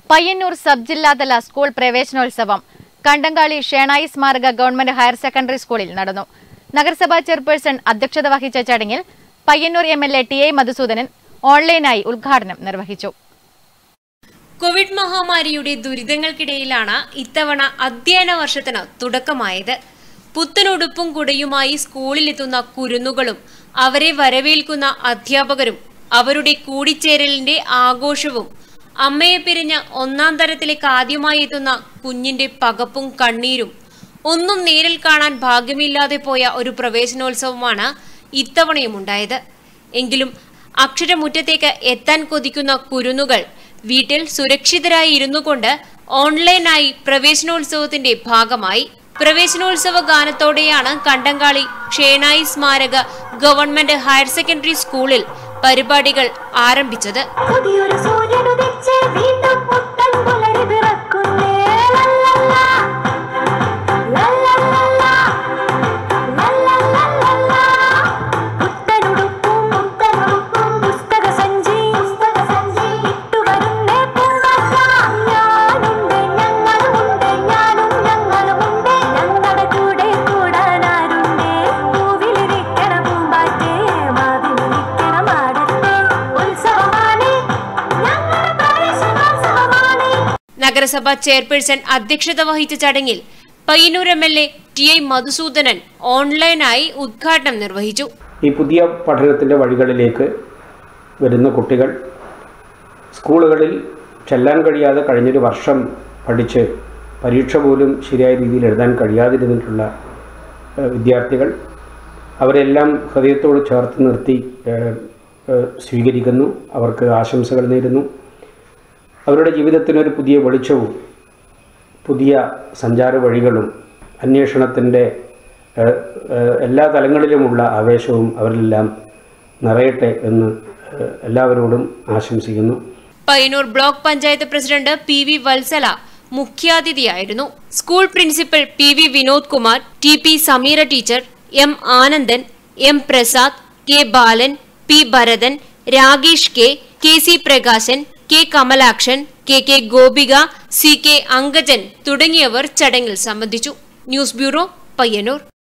Payyanur sub ജില്ലാതല school പ്രവേശനോത്സവം കണ്ടങ്കാളി ഷേണായി സ്മാരക ഗവൺമെന്റ് ഹയർ സെക്കൻഡറി സ്കൂളിൽ നടന്നു നഗരസഭാ ചെയർപേഴ്സൺ അധ്യക്ഷത വഹിച്ച ചടങ്ങിൽ Payyanur M L A T A Madhusudanan ഓൺലൈനായി ഉദ്ഘാടനം നിർവഹിച്ചു കോവിഡ് മഹാമാരിയുടെ ദുരിതങ്ങൾക്കിടയിലാണ് ഇത്തവണ അധ്യയന വർഷത്തിന് തുടക്കമായത് പുത്തനുടുപ്പും കുടയുമായി സ്കൂളിലെത്തുന്ന കുരുന്നുകളും അവരെ വരവേൽക്കുന്ന അധ്യാപകരും അവരുടെ കൂടിച്ചേരലിന്റെ ആഘോഷവും അമ്മയെ പിരിഞ്ഞ് ഒന്നാം തരത്തിലേക്ക് ആദ്യമായി എത്തുന്ന കുഞ്ഞിന്റെ പകപ്പും കണ്ണീരും ഒന്നും നേരിൽ കാണാൻ ഭാഗ്യമില്ലാതെ പോയ ഒരു പ്രവേശനോത്സവമാണ് ഇത്തവണയും ഉണ്ടായത് എങ്കിലും അക്ഷരമുറ്റത്തേക്ക് എത്താൻ കൊതിക്കുന്ന കുരുന്നുകൾ വീട്ടിൽ സുരക്ഷിതരായി ഇരുന്നു കൊണ്ട് ഓൺലൈനായി പ്രവേശനോത്സവത്തിന്റെ ഭാഗമായി പ്രവേശനോത്സവ ഗാനത്തോടെയാണ് കണ്ടങ്കാളി ക്ഷേണായി സ്മാരക ഗവൺമെന്റ് ഹയർ സെക്കൻഡറി സ്കൂളിൽ പരിപാടികൾ ആരംഭിച്ചത് പുതിയൊരു സൂര്യനുദിച്ച് വീണ്ടും പുത്തൻ പുലരി പിറക്കുന്നേ ലല്ലല്ലാ. ലല്ലല്ലല്ലാ. ലല്ലല്ലല്ലല്ലാ. പുത്തനുടുപ്പും പുത്തനുടുപ്പും പുസ്തകസഞ്ചി പുസ്തകസഞ്ചി ഇട്ടുവരുന്നേ പൂമ്പാറ്റ. ഞാനുണ്ട് ഞങ്ങളുമുണ്ട് ഞാനും ഞങ്ങളുമുണ്ട് ഞങ്ങളുടെ കൂടെ കൂടാനാരുണ്ട് പൂവിലിരിക്കണ പൂമ്പാറ്റേ മാവിലിരിക്കണ മാടത്തെ ഉത്സവമാണ് ഞങ്ങളുടെ പ്രവേശനോത്സവമാണ് നഗരസഭാ ചെയർപേഴ്സൺ അധ്യക്ഷത വഹിച്ച ചടങ്ങിൽ Payyanur M L A T I Madhusudanan ഓൺലൈനായി ഉദ്ഘാടനം നിർവഹിച്ചു ഈ പുതിയ പഠനത്തിൻ്റെ വഴികളിലേക്ക് വരുന്ന കുട്ടികൾ സ്കൂളുകളിൽ ചെല്ലാൻ കഴിയാതെ കഴിഞ്ഞൊരു വർഷം പഠിച്ച് പരീക്ഷ പോലും ശരിയായ രീതിയിൽ എഴുതാൻ കഴിയാതിരുന്നിട്ടുള്ള ഏഹ്, വിദ്യാർത്ഥികൾ അവരെല്ലാം ഹൃദയത്തോട് ചേർത്ത് നിർത്തി ഏഹ്, ഏഹ്, സ്വീകരിക്കുന്നു അവർക്ക് ആശംസകൾ നേരുന്നു അവരുടെ ജീവിതത്തിനൊരു പുതിയ വെളിച്ചവും പുതിയ സഞ്ചാര വഴികളും അന്വേഷണത്തിൻ്റെ ഏഹ്, ഏഹ്, എല്ലാ തലങ്ങളിലുമുള്ള ആവേശവും അവരിലെല്ലാം നിറയട്ടെ എന്ന് ഏഹ്, എല്ലാവരോടും ആശംസിക്കുന്നു Payyanur block panchayat president P V Vatsala മുഖ്യാതിഥിയായിരുന്നു school principal P V Vinod Kumar T P Sameera teacher M Anandan M Prasad K Balan P Bharathan Ragesh K K C Prakashan K Kamalakshan K K Gopika C K Ankajan തുടങ്ങിയവർ ചടങ്ങിൽ സംബന്ധിച്ചു ന്യൂസ് ബ്യൂറോ പയ്യന്നൂർ